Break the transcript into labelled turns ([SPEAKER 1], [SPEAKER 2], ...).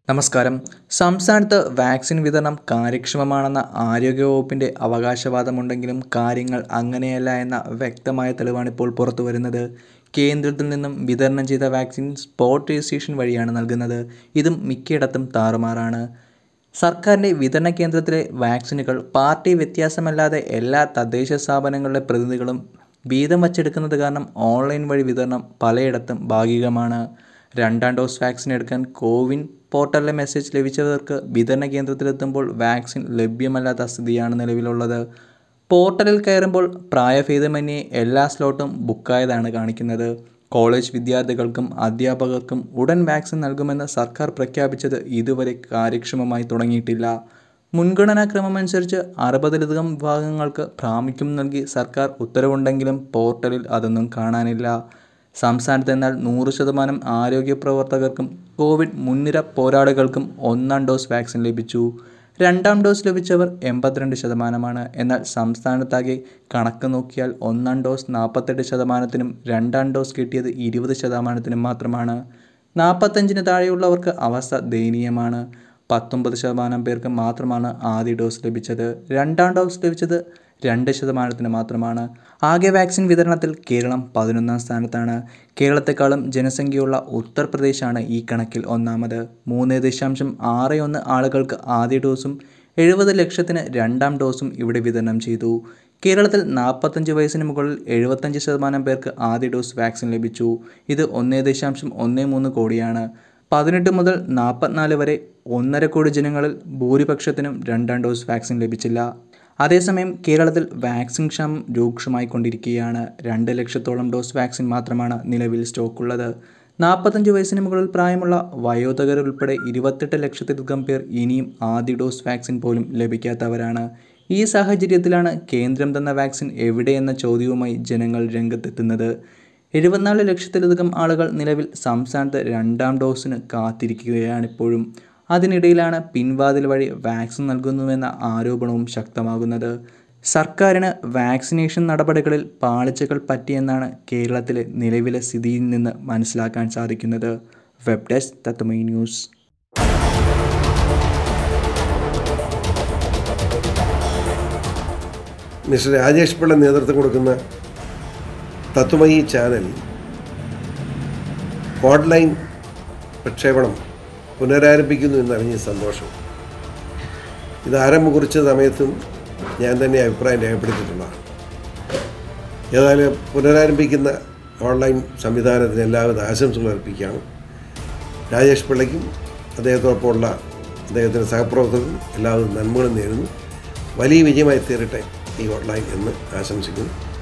[SPEAKER 1] നമസ്കാരം സംസ്ഥാനത്ത് വാക്സിൻ വിതരണം കാര്യക്ഷമമാണെന്ന ആരോഗ്യവകുപ്പിൻ്റെ അവകാശവാദമുണ്ടെങ്കിലും കാര്യങ്ങൾ അങ്ങനെയല്ല എന്ന വ്യക്തമായ തെളിവാണ് ഇപ്പോൾ പുറത്തു വരുന്നത് കേന്ദ്രത്തിൽ നിന്നും വിതരണം ചെയ്ത വാക്സിൻ സ്പോട്ട് രജിസ്ട്രേഷൻ വഴിയാണ് നൽകുന്നത് ഇതും മിക്കയിടത്തും താറുമാറാണ് സർക്കാരിൻ്റെ വിതരണ കേന്ദ്രത്തിലെ വാക്സിനുകൾ പാർട്ടി വ്യത്യാസമല്ലാതെ എല്ലാ തദ്ദേശ സ്ഥാപനങ്ങളിലെ പ്രതിനിധികളും വീതം വച്ചെടുക്കുന്നത് കാരണം ഓൺലൈൻ വഴി വിതരണം പലയിടത്തും ഭാഗികമാണ് രണ്ടാം ഡോസ് വാക്സിൻ എടുക്കാൻ കോവിൻ പോർട്ടലിലെ മെസ്സേജ് ലഭിച്ചവർക്ക് വിതരണ കേന്ദ്രത്തിലെത്തുമ്പോൾ വാക്സിൻ ലഭ്യമല്ലാത്ത സ്ഥിതിയാണ് നിലവിലുള്ളത് പോർട്ടലിൽ കയറുമ്പോൾ പ്രായഭേദമന്യേ എല്ലാ സ്ലോട്ടും ബുക്കായതാണ് കാണിക്കുന്നത് കോളേജ് വിദ്യാർത്ഥികൾക്കും അധ്യാപകർക്കും ഉടൻ വാക്സിൻ നൽകുമെന്ന് സർക്കാർ പ്രഖ്യാപിച്ചത് ഇതുവരെ കാര്യക്ഷമമായി തുടങ്ങിയിട്ടില്ല മുൻഗണനാക്രമമനുസരിച്ച് അറുപതിലധികം വിഭാഗങ്ങൾക്ക് പ്രാമുഖ്യം നൽകി സർക്കാർ ഉത്തരവുണ്ടെങ്കിലും പോർട്ടലിൽ അതൊന്നും കാണാനില്ല സംസ്ഥാനത്ത് എന്നാൽ നൂറ് ശതമാനം ആരോഗ്യ പ്രവർത്തകർക്കും കോവിഡ് മുൻനിര പോരാളികൾക്കും ഒന്നാം ഡോസ് വാക്സിൻ ലഭിച്ചു രണ്ടാം ഡോസ് ലഭിച്ചവർ എൺപത്തിരണ്ട് ശതമാനമാണ് എന്നാൽ സംസ്ഥാനത്താകെ കണക്ക് നോക്കിയാൽ ഒന്നാം ഡോസ് നാൽപ്പത്തെട്ട് ശതമാനത്തിനും രണ്ടാം ഡോസ് കിട്ടിയത് ഇരുപത് ശതമാനത്തിനും മാത്രമാണ് നാൽപ്പത്തഞ്ചിന് താഴെയുള്ളവർക്ക് അവസ്ഥ ദയനീയമാണ് പത്തൊമ്പത് ശതമാനം പേർക്ക് മാത്രമാണ് ആദ്യ ഡോസ് ലഭിച്ചത് രണ്ടാം ഡോസ് ലഭിച്ചത് രണ്ട് ശതമാനത്തിന് മാത്രമാണ് ആകെ വാക്സിൻ വിതരണത്തിൽ കേരളം പതിനൊന്നാം സ്ഥാനത്താണ് കേരളത്തെക്കാളും ജനസംഖ്യയുള്ള ഉത്തർപ്രദേശാണ് ഈ കണക്കിൽ ഒന്നാമത് മൂന്ന് ദശാംശം ആറ് ഒന്ന് ആളുകൾക്ക് ആദ്യ ഡോസും എഴുപത് ലക്ഷത്തിന് രണ്ടാം ഡോസും ഇവിടെ വിതരണം ചെയ്തു കേരളത്തിൽ നാൽപ്പത്തഞ്ച് വയസ്സിന് മുകളിൽ എഴുപത്തഞ്ച് ശതമാനം പേർക്ക് ആദ്യ ഡോസ് വാക്സിൻ ലഭിച്ചു ഇത് ഒന്നേ ദശാംശം ഒന്ന് മൂന്ന് കോടിയാണ് പതിനെട്ട് മുതൽ നാൽപ്പത്തിനാല് വരെ ഒന്നര കോടി ജനങ്ങളിൽ ഭൂരിപക്ഷത്തിനും രണ്ടാം ഡോസ് വാക്സിൻ ലഭിച്ചില്ല അതേസമയം കേരളത്തിൽ വാക്സിൻ ക്ഷാമം രൂക്ഷമായിക്കൊണ്ടിരിക്കുകയാണ് രണ്ട് ലക്ഷത്തോളം ഡോസ് വാക്സിൻ മാത്രമാണ് നിലവിൽ സ്റ്റോക്കുള്ളത് നാൽപ്പത്തഞ്ച് വയസ്സിന് മുകളിൽ പ്രായമുള്ള വയോധകരുൾപ്പെടെ ഇരുപത്തെട്ട് ലക്ഷത്തിലധികം പേർ ഇനിയും ആദ്യ ഡോസ് വാക്സിൻ പോലും ലഭിക്കാത്തവരാണ് ഈ സാഹചര്യത്തിലാണ് കേന്ദ്രം തന്ന വാക്സിൻ എവിടെയെന്ന ചോദ്യവുമായി ജനങ്ങൾ രംഗത്തെത്തുന്നത് എഴുപത്തിനാല് ലക്ഷത്തിലധികം ആളുകൾ നിലവിൽ സംസ്ഥാനത്ത് രണ്ടാം ഡോസിന് കാത്തിരിക്കുകയാണിപ്പോഴും അതിനിടയിലാണ് പിൻവാതിൽ വഴി വാക്സിൻ നൽകുന്നുവെന്ന ആരോപണവും ശക്തമാകുന്നത് സർക്കാരിന് വാക്സിനേഷൻ നടപടികളിൽ പാളിച്ചകൾ പറ്റിയെന്നാണ് കേരളത്തിലെ നിലവിലെ സ്ഥിതിയിൽ നിന്ന് മനസ്സിലാക്കാൻ സാധിക്കുന്നത് web desk Tattvamayi news
[SPEAKER 2] mister Rajesh Pillai നേതൃത്വം കൊടുക്കുന്ന തത്വമയി ചാനൽ ഓൺലൈൻ പ്രക്ഷേപണം പുനരാരംഭിക്കുന്നു എന്നറിഞ്ഞ സന്തോഷം ഇത് ആരംഭം കുറിച്ച സമയത്തും ഞാൻ തന്നെ അഭിപ്രായം രേഖപ്പെടുത്തിയിട്ടുള്ളതാണ് ഏതായാലും പുനരാരംഭിക്കുന്ന ഓൺലൈൻ സംവിധാനത്തിന് എല്ലാവിധ ആശംസകൾ അർപ്പിക്കുകയാണ് രാജേഷ് പിള്ളയ്ക്കും അദ്ദേഹത്തോടൊപ്പമുള്ള അദ്ദേഹത്തിൻ്റെ സഹപ്രവർത്തകർക്കും എല്ലാവിധ നന്മകളും നേരുന്നു വലിയ വിജയമായി തീരട്ടെ ഈ ഓൺലൈൻ എന്ന് ആശംസിക്കുന്നു